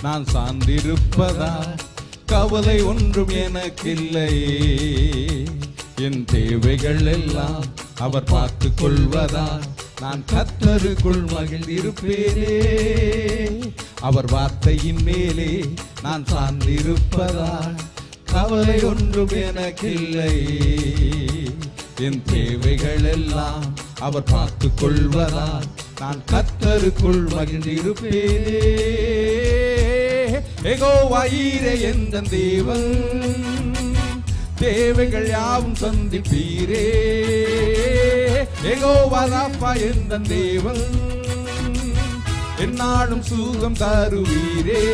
நான் சார்ந்திருப்பதா கவலை ஒன்றும் எனக்கில்லையே என் தேவைகள் எல்லாம் அவர் பார்த்து கொள்வதா நான் கத்தருக்குள் மகிழ்ந்திருப்பேனே அவர் வார்த்தையின் மேலே நான் சார்ந்திருப்பதா கவலை ஒன்றும் எனக்கில்லையே என் தேவைகள் எல்லாம் அவர் பார்த்து கொள்வதா நான் கத்தருக்குள் மகிழ்ந்திருப்பேனே எகோ வாயிரே எந்த தேவன் தேவைகள் யாவும் சந்திப்பீரே எகோ வராப்பா எந்த தேவன் என்னாலும் சுகம் தருவீரே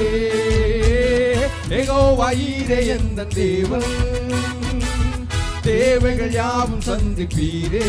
எகோ வாயிரே எந்த தேவன் தேவைகள் யாவும் சந்திப்பீரே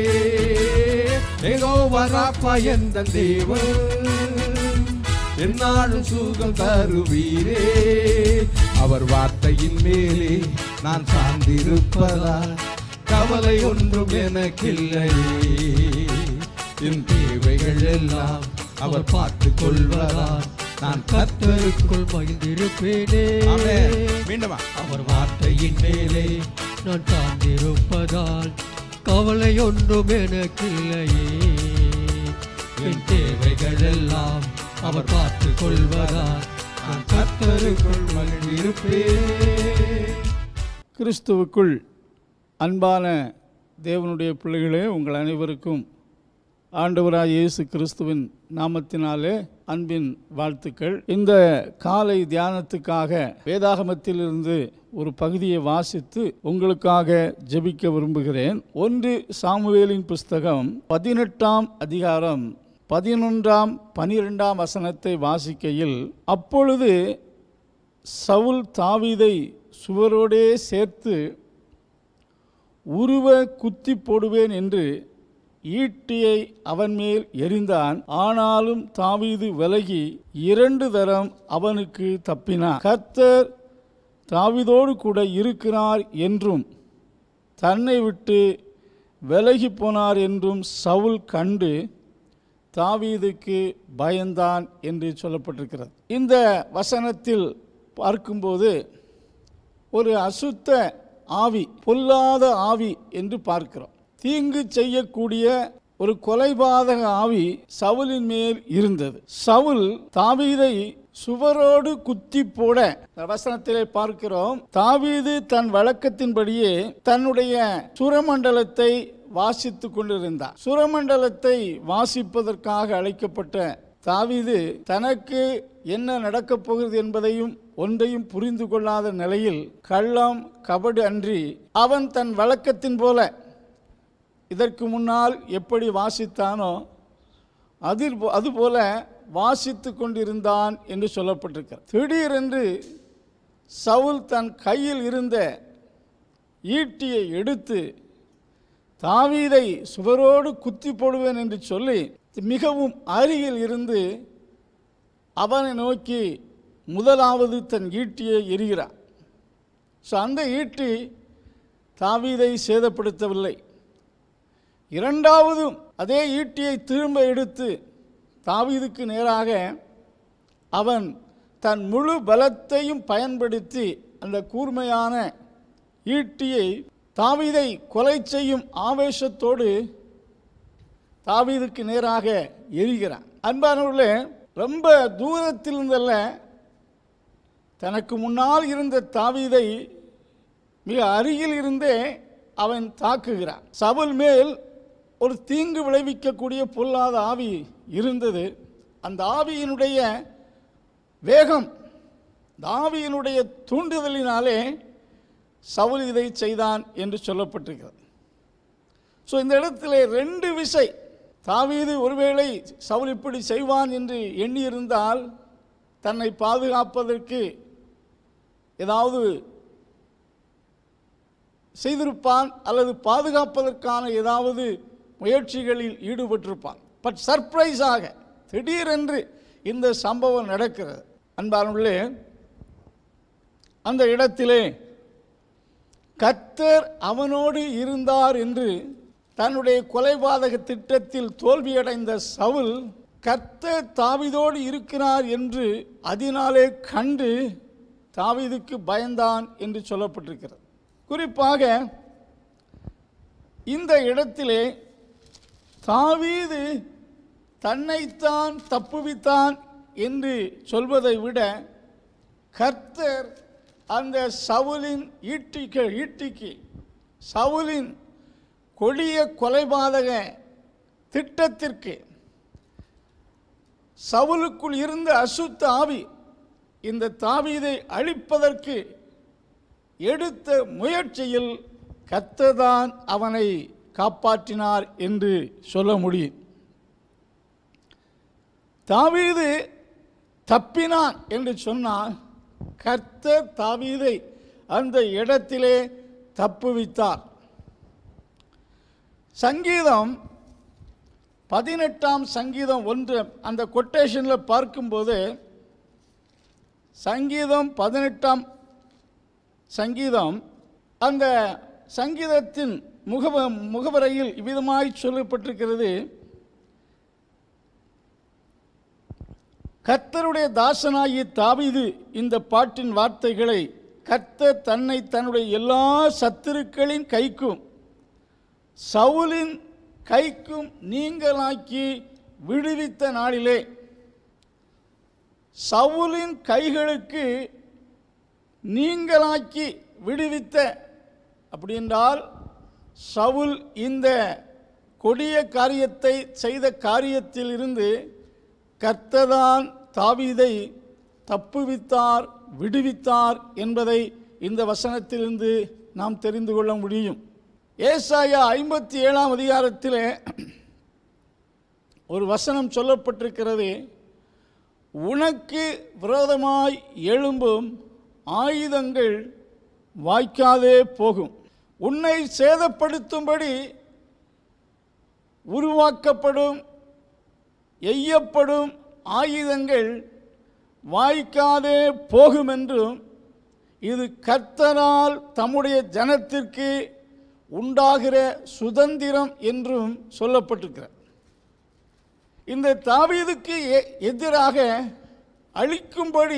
ஏகோ வராப்பா எந்த தேவன் என்னாலும் சுகம் தருவீரே அவர் வார்த்தையின் மேலே நான் சார்ந்திருப்பதா கவலை ஒன்றும் எனக்கில்லையே என் தேவைகள் எல்லாம் அவர் பார்த்து கொள்வதா நான் கத்தருக்குள் மகிழ்ந்திருப்பேனே ஆமென். மீண்டுமா அவர் வார்த்தையின் மேலே நான் சார்ந்திருப்பதால் கவலை ஒன்றும் எனக்கில்லையே என் தேவைகள் எல்லாம் அவர் பார்த்து கொள்வதால் நான் கத்தருக்குள் மகிழ்ந்திருப்பேன் கிறிஸ்துவுக்குள் அன்பான தேவனுடைய பிள்ளைகளே உங்கள் அனைவருக்கும் ஆண்டவராய் இயேசு கிறிஸ்துவின் நாமத்தினாலே அன்பின் வாழ்த்துக்கள் இந்த காலை தியானத்துக்காக வேதாகமத்திலிருந்து ஒரு பகுதியை வாசித்து உங்களுக்காக ஜெபிக்க விரும்புகிறேன் ஒன்று சாமுவேலின் புஸ்தகம் பதினெட்டாம் அதிகாரம் பதினொன்றாம் பனிரெண்டாம் வசனத்தை வாசிக்கையில் அப்பொழுது சவுல் தாவீதை சுவரோடே சேர்த்து உருவ குத்தி போடுவேன் என்று ஈட்டியை அவன் மேல் எறிந்தான் ஆனாலும் தாவீது விலகி இரண்டு தரம் அவனுக்கு தப்பினான் கர்த்தர் தாவீதோடு கூட இருக்கிறார் என்றும் தன்னை விட்டு விலகி போனார் என்றும் சவுல் கண்டு தாவீதுக்கு பயந்தான் என்று சொல்லப்பட்டிருக்கிறது இந்த வசனத்தில் பார்க்கும்போது ஒரு அசுத்த ஆவி பொல்லாத ஆவி என்று பார்க்கிறோம் தீங்கு செய்யக்கூடிய ஒரு கொலைபாதக ஆவி சவுலின் மேல் இருந்தது சவுல் தாவீதை சுவரோடு குத்தி போட இந்த வசனத்திலே பார்க்கிறோம் தாவீது தன் வழக்கத்தின்படியே தன்னுடைய சுரமண்டலத்தை வாசித்து கொண்டிருந்தார் சுரமண்டலத்தை வாசிப்பதற்காக அழைக்கப்பட்ட தாவீது தனக்கு என்ன நடக்கப் போகிறது என்பதையும் ஒன்றையும் புரிந்து கொள்ளாத நிலையில் கள்ளம் கபடு அன்றி அவன் தன் வழக்கத்தின் போல இதற்கு முன்னால் எப்படி வாசித்தானோ அதில் போ- அதுபோல வாசித்து கொண்டிருந்தான் என்று சொல்லப்பட்டிருக்கிறது திடீரென்று சவுல் தன் கையில் இருந்த ஈட்டியை எடுத்து தாவீதை சுவரோடு குத்தி போடுவேன் என்று சொல்லி மிகவும் அருகில் இருந்து அவனை நோக்கி முதலாவது தன் ஈட்டியை எரிகிறார் ஸோ அந்த ஈட்டி தாவீதை சேதப்படுத்தவில்லை இரண்டாவதும் அதே ஈட்டியை திரும்ப எடுத்து தாவீதுக்கு நேராக அவன் தன் முழு பலத்தையும் பயன்படுத்தி அந்த கூர்மையான ஈட்டியை தாவீதை கொலை செய்யும் ஆவேசத்தோடு தாவீதுக்கு நேராக எரிகிறான் அன்பானவர்களே ரொம்ப தூரத்தில் இருந்தல்ல தனக்கு முன்னால் இருந்த தாவீதை மிக அருகில் இருந்தே அவன் தாக்குகிறான் சவுல் மேல் ஒரு தீங்கு விளைவிக்கக்கூடிய பொல்லாத ஆவி இருந்தது அந்த ஆவியினுடைய வேகம் இந்த ஆவியினுடைய தூண்டுதலினாலே சவுல் இதை செய்தான் என்று சொல்லப்பட்டிருக்கிறது ஸோ இந்த இடத்திலே ரெண்டு விசை தாவீது ஒருவேளை சவுல் இப்படி செய்வான் என்று எண்ணியிருந்தால் தன்னை பாதுகாப்பதற்கு ஏதாவது செய்திருப்பான் அல்லது பாதுகாப்பதற்கான ஏதாவது முயற்சிகளில் ஈடுபட்டிருப்பான் பட் சர்ப்ரைஸாக திடீரென்று இந்த சம்பவம் நடக்கிறது அன்பானுள்ளே அந்த இடத்திலே கர்த்தர் அவனோடு இருந்தார் என்று தன்னுடைய கொலைபாதக திட்டத்தில் தோல்வியடைந்த சவுல் கர்த்தர் தாவீதோடு இருக்கிறார் என்று அதனாலே கண்டு தாவீதுக்கு பயந்தான் என்று சொல்லப்பட்டிருக்கிறது குறிப்பாக இந்த இடத்திலே தாவீது தன்னைத்தான் தப்புவித்தான் என்று சொல்வதை விட கர்த்தர் அந்த சவுலின் ஈட்டிக்கு ஈட்டிக்கு சவுலின் கொடிய கொலைபாதக திட்டத்திற்கு சவுலுக்குள் இருந்த அசுத்த ஆவி இந்த தாவீதை அழிப்பதற்கு எடுத்த முயற்சியில் கர்த்தர்தான் அவனை காப்பாற்றினார் என்று சொல்ல முடியும் தாவீது தப்பினான் என்று சொன்னால் கர்த்தர் தாவீதை அந்த இடத்திலே தப்புவித்தார் சங்கீதம் பதினெட்டாம் சங்கீதம் ஒன்று அந்த கொட்டேஷனில் பார்க்கும்போது சங்கீதம் பதினெட்டாம் சங்கீதம் அந்த சங்கீதத்தின் முகவ முகவரையில் இவ்விதமாய் சொல்லப்பட்டிருக்கிறது கர்த்தருடைய தாசனாகிய தாவீது இந்த பாட்டின் வார்த்தைகளை கர்த்தர் தன்னை தன்னுடைய எல்லா சத்துருக்களின் கைக்கும் சவுலின் கைக்கும் நீங்களாக்கி விடுவித்த நாளிலே சவுலின் கைகளுக்கு நீங்களாக்கி விடுவித்த அப்படி என்றால் சவுல் இந்த கொடிய காரியத்தை செய்த காரியத்தில் இருந்து கர்த்ததான் தாவீதை தப்புவித்தார் விடுவித்தார் என்பதை இந்த வசனத்திலிருந்து நாம் தெரிந்து கொள்ள முடியும் ஏசாயா ஐம்பத்தி ஏழாம் அதிகாரத்திலே ஒரு வசனம் சொல்லப்பட்டிருக்கிறது உனக்கு விரோதமாய் எழும்பும் ஆயுதங்கள் வாய்க்காதே போகும் உன்னை சேதப்படுத்தும்படி உருவாக்கப்படும் எய்யப்படும் ஆயுதங்கள் வாய்க்காதே போகும் என்றும் இது கர்த்தரால் தம்முடைய ஜனத்திற்கு உண்டாகிற சுதந்திரம் என்றும் சொல்லப்பட்டிருக்கிறது இந்த தாவீதுக்கு எ- எதிராக அழிக்கும்படி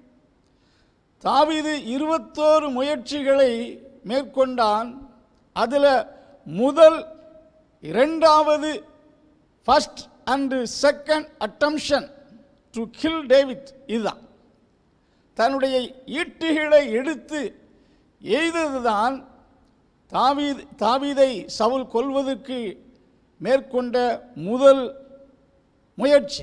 தாவீது இருபத்தோரு முயற்சிகளை மேற்கொண்டான் அதில் முதல் இரண்டாவது first and second attempt to kill David இதுதான் தன்னுடைய ஈட்டிகளை எடுத்து எய்ததுதான் தாவீத் தாவீதை சவுல் கொல்வதற்கு மேற்கொண்ட முதல் முயற்சி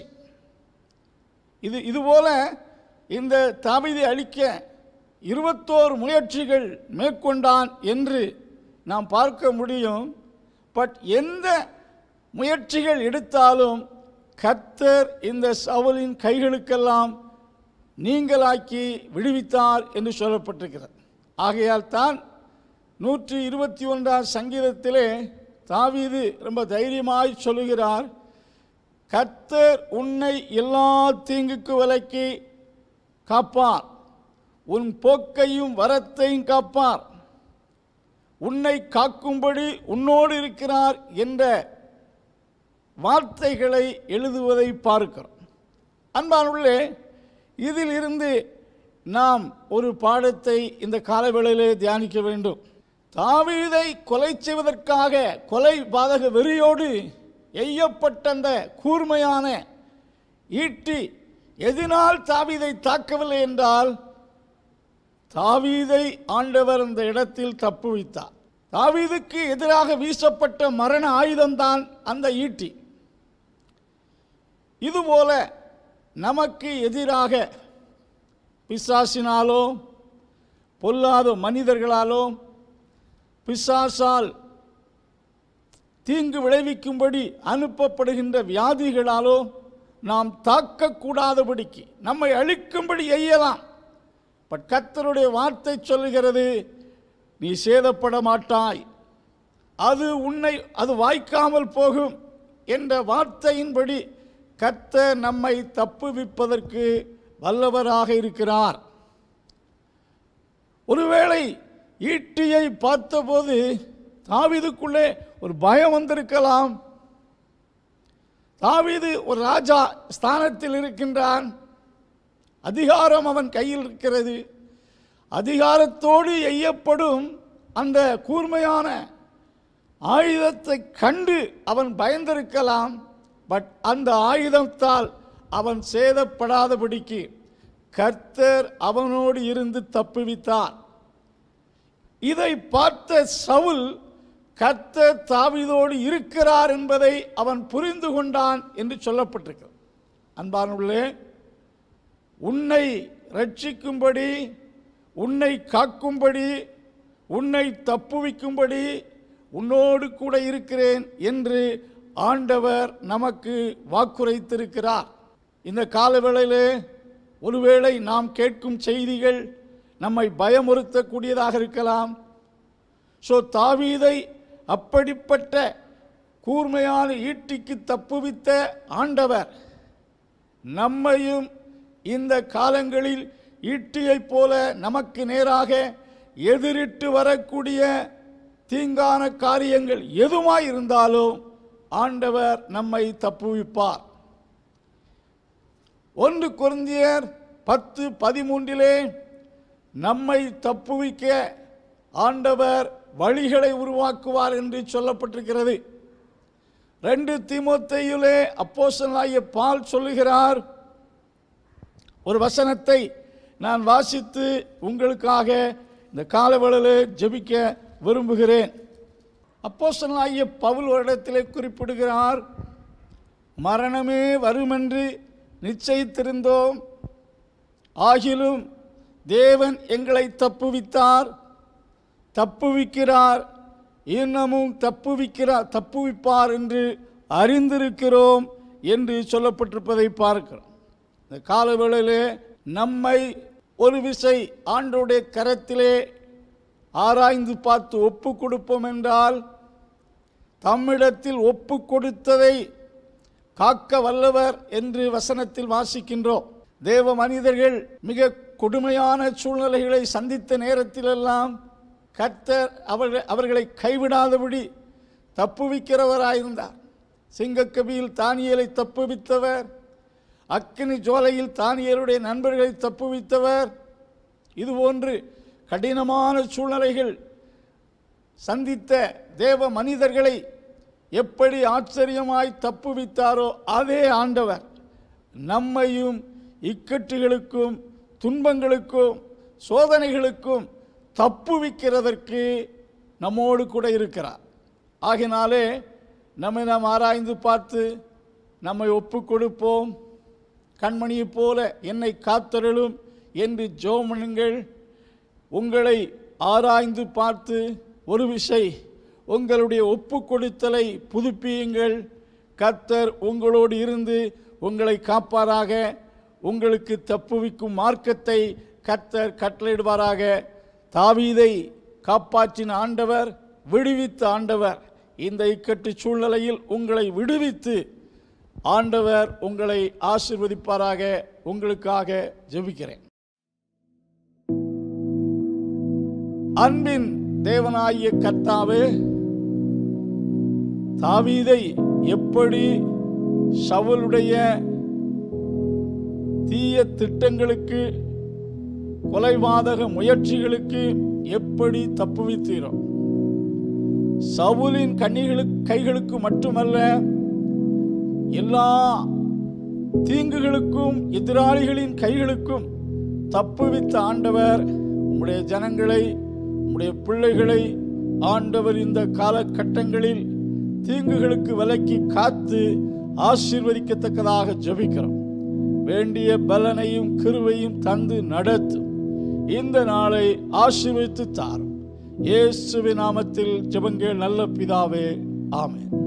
இது இதுபோல இந்த தாவீதை அழிக்க இருபத்தோரு முயற்சிகள் மேற்கொண்டான் என்று நாம் பார்க்க முடியும் பட் எந்த முயற்சிகள் எடுத்தாலும் கர்த்தர் இந்த சவுலின் கைகளுக்கெல்லாம் நீங்களாக்கி விடுவித்தார் என்று சொல்லப்பட்டிருக்கிறது ஆகையால் தான் நூற்றி இருபத்தி ஒன்றாம் சங்கீதத்திலே தாவீது ரொம்ப தைரியமாய் சொல்லுகிறார் கர்த்தர் உன்னை எல்லா தீங்குக்கு விலக்கி காப்பார் உன் போக்கையும் வரத்தையும் காப்பார் உன்னை காக்கும்படி உன்னோடு இருக்கிறார் என்ற வார்த்தைகளை எழுதுவதை பார்க்கிறோம் அன்பானுள்ளே இதில் இருந்து நாம் ஒரு பாடத்தை இந்த காலவேளையிலே தியானிக்க வேண்டும் தாவீதை கொலை செய்வதற்காக கொலை பாதக வெறியோடு எய்யப்பட்ட அந்த கூர்மையான ஈட்டி எதனால் தாவீதை தாக்கவில்லை என்றால் தாவீதை ஆண்டவர் அந்த இடத்தில் தப்புவித்தார் தாவீதுக்கு எதிராக வீசப்பட்ட மரண ஆயுதம்தான் அந்த ஈட்டி இதுபோல நமக்கு எதிராக பிசாசினாலோ பொல்லாத மனிதர்களாலோ பிசாசால் தீங்கு விளைவிக்கும்படி அனுப்பப்படுகின்ற வியாதிகளாலோ நாம் தாக்கக்கூடாதபடிக்கு நம்மை அழிக்கும்படி எய்யலாம் பட் கர்த்தருடைய வார்த்தை சொல்லுகிறது நீ சேதப்பட மாட்டாய் அது உன்னை அது வாய்க்காமல் போகும் என்ற வார்த்தையின்படி கர்த்தர் நம்மை தப்புவிப்பதற்கு வல்லவராக இருக்கிறார் ஒருவேளை ஈட்டியை பார்த்தபோது தாவீதுக்குள்ளே ஒரு பயம் வந்திருக்கலாம் தாவீது ஒரு ராஜா ஸ்தானத்தில் இருக்கின்றான் அதிகாரம் அவன் கையில் இருக்கிறது அதிகாரத்தோடு எய்யப்படும் அந்த கூர்மையான ஆயுதத்தை கண்டு அவன் பயந்திருக்கலாம் பட் அந்த ஆயுதத்தால் அவன் சேதப்படாதபடிக்கு கர்த்தர் அவனோடு இருந்து தப்புவித்தார் இதை பார்த்த சவுல் கர்த்தர் தாவீதோடு இருக்கிறார் என்பதை அவன் புரிந்து கொண்டான் என்று சொல்லப்பட்டிருக்கிறது அன்பானுள்ளே உன்னை ரட்சிக்கும்படி உன்னை காக்கும்படி உன்னை தப்புவிக்கும்படி உன்னோடு கூட இருக்கிறேன் என்று ஆண்டவர் நமக்கு வாக்குரைத்திருக்கிறார் இந்த காலவேளையிலே ஒருவேளை நாம் கேட்கும் செய்திகள் நம்மை பயமுறுத்தக்கூடியதாக இருக்கலாம் ஸோ தாவீதை அப்படிப்பட்ட கூர்மையான ஈட்டிக்கு தப்புவித்த ஆண்டவர் நம்மையும் இந்த காலங்களில் ஈட்டியைப் போல நமக்கு நேராக எதிரிட்டு வரக்கூடிய தீங்கான காரியங்கள் எதுவாய் இருந்தாலும் ஆண்டவர் நம்மை தப்புவிப்பார் ஒன்று குருந்தியர் பத்து பதிமூன்றிலே நம்மை தப்புவிக்க ஆண்டவர் வழிகளை உருவாக்குவார் என்று சொல்லப்பட்டிருக்கிறது ரெண்டு தீமோத்தேயுலே அப்போஸ்தலனாகிய பால் சொல்லுகிறார் ஒரு வசனத்தை நான் வாசித்து உங்களுக்காக இந்த காலவேளையிலே ஜெபிக்க விரும்புகிறேன் அப்போஸ்தலனாகிய பவுல் ஒரு இடத்திலே குறிப்பிடுகிறார் மரணமே வருமென்று நிச்சயித்திருந்தோம் ஆகிலும் தேவன் எங்களை தப்புவித்தார் தப்புவிக்கிறார் இன்னமும் தப்புவிக்கிறார் தப்புவிப்பார் என்று அறிந்திருக்கிறோம் என்று சொல்லப்பட்டிருப்பதை பார்க்கிறோம் இந்த காலவேளையிலே நம்மை ஒரு விசை ஆண்டோடைய கரத்திலே ஆராய்ந்து பார்த்து ஒப்பு கொடுப்போம் என்றால் தம்மிடத்தில் ஒப்பு கொடுத்ததை காக்க வல்லவர் என்று வசனத்தில் வாசிக்கின்றோம் தேவ மனிதர்கள் மிக கொடுமையான சூழ்நிலைகளை சந்தித்த நேரத்திலெல்லாம் கர்த்தர் அவர்கள் அவர்களை கைவிடாதபடி தப்புவிக்கிறவராயிருந்தார் சிங்கக்கவியில் தானியலை தப்புவித்தவர் அக்கினி ஜோலையில் தானியலுடைய நண்பர்களை தப்புவித்தவர் இதுபோன்று கடினமான சூழ்நிலைகள் சந்தித்த தேவ மனிதர்களை எப்படி ஆச்சரியமாய் தப்புவித்தாரோ அதே ஆண்டவர் நம்மையும் இக்கட்டுகளுக்கும் துன்பங்களுக்கும் சோதனைகளுக்கும் தப்புவிக்கிறதற்கு நம்மோடு கூட இருக்கிறார் ஆகினாலே நம்மை நாம் ஆராய்ந்து பார்த்து நம்மை ஒப்பு கொடுப்போம் கண்மணியைப் போல என்னை காத்தருளும் என்று ஜோமனுங்கள் உங்களை ஆராய்ந்து பார்த்து ஒரு விசை உங்களுடைய ஒப்பு கொடுத்தலை புதுப்பியுங்கள் கர்த்தர் உங்களோடு இருந்து உங்களை காப்பாராக உங்களுக்கு தப்புவிக்கும் மார்க்கத்தை கர்த்தர் கட்டளையிடுவாராக தாவீதை காப்பாற்றின ஆண்டவர் விடுவித்த ஆண்டவர் இந்த இக்கட்டு சூழ்நிலையில் உங்களை விடுவித்து ஆண்டவர் உங்களை ஆசிர்வதிப்பாராக உங்களுக்காக ஜெபிக்கிறேன் அன்பின் தேவனாகிய கர்த்தாவே தாவீதை எப்படி சவுலுடைய தீய திட்டங்களுக்கு கொலைபாதக முயற்சிகளுக்கு எப்படி தப்புவித்தீரோ சவுலின் கண்ணிகளுக்கு கைகளுக்கு மட்டுமல்ல எல்லா தீங்குகளுக்கும் எதிராளிகளின் கைகளுக்கும் தப்புவித்த ஆண்டவர் உம்முடைய ஜனங்களை உம்முடைய பிள்ளைகளை ஆண்டவர் இந்த காலகட்டங்களில் தீங்குகளுக்கு விலக்கி காத்து ஆசீர்வதிக்கத்தக்கதாக ஜெபிக்கிறோம் வேண்டிய பலனையும் கிருவையும் தந்து நடத்தும் இந்த நாளை ஆசீர்வதித்து தாரும் இயேசுவின் நாமத்தில் ஜெபங்கள் நல்ல பிதாவே ஆமென்